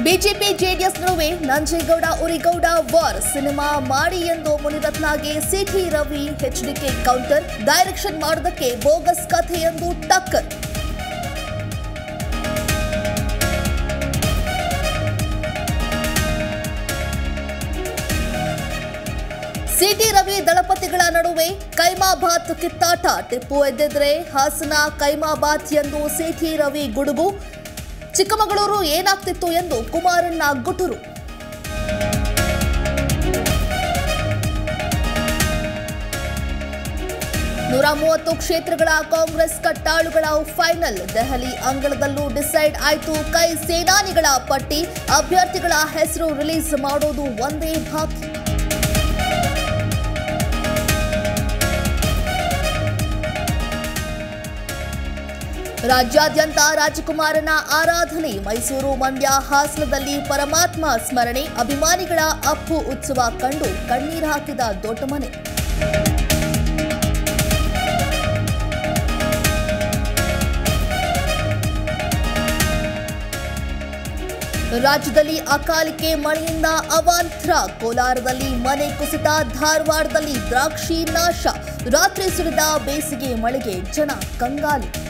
BJP JDS ನಡುವೆ Nanjegowda Uri Gowda war cinema ಮಾಡಿ ಎಂದು ಮುನಿರತ್ನಗೆ C T Ravi HDK counter direction ಮಾಡೋದಕ್ಕೆ ಬೋಗಸ್ ಕಥೆ ಎಂದು ಟಕ್ಕರ್ ಸಿಟಿ ರವಿ ದಳಪತಿಗಳ ನಡುವೆ ಕೈಮಾಬಾತ್ ಕಿತ್ತಾಟ ಟಿಪ್ಪು ಎದ್ದಿದ್ರೆ ಹಾಸನ ಕೈಮಾಬಾತ್ ಎಂದು ಸಿಟಿ ರವಿ ಗುಡುಗು ಚಿಕ್ಕಮಗಳೂರು ಏನಾಗ್ತಿತ್ತು ಎಂದು ಕುಮಾರಣ್ಣ ಗುಟುರು ನೂರ ಮೂವತ್ತು ಕ್ಷೇತ್ರಗಳ ಕಾಂಗ್ರೆಸ್ ಕಟ್ಟಾಳುಗಳ ಫೈನಲ್ ದೆಹಲಿ ಅಂಗಳದಲ್ಲೂ ಡಿಸೈಡ್ ಆಯಿತು ಕೈ ಸೇನಾನಿಗಳ ಪಟ್ಟಿ ಅಭ್ಯರ್ಥಿಗಳ ಹೆಸರು ರಿಲೀಸ್ ಮಾಡೋದು ಒಂದೇ ಬಾಕಿ ರಾಜ್ಯಾದ್ಯಂತ ರಾಜಕುಮಾರನ ಆರಾಧನೆ ಮೈಸೂರು ಮಂಡ್ಯ ಹಾಸನದಲ್ಲಿ ಪರಮಾತ್ಮ ಸ್ಮರಣೆ ಅಭಿಮಾನಿಗಳ ಅಪ್ಪು ಉತ್ಸವ ಕಂಡು ಕಣ್ಣೀರು ಹಾಕಿದ ದೊಡ್ಡ ಮನೆ ರಾಜ್ಯದಲ್ಲಿ ಅಕಾಲಿಕೆ ಮಳೆಯಿಂದ ಅವಾಂತರ ಕೋಲಾರದಲ್ಲಿ ಮನೆ ಕುಸಿತ ಧಾರವಾಡದಲ್ಲಿ ದ್ರಾಕ್ಷಿ ನಾಶ ರಾತ್ರಿ ಸುರಿದ ಬೇಸಿಗೆ ಮಳೆಗೆ ಜನ ಕಂಗಾಲು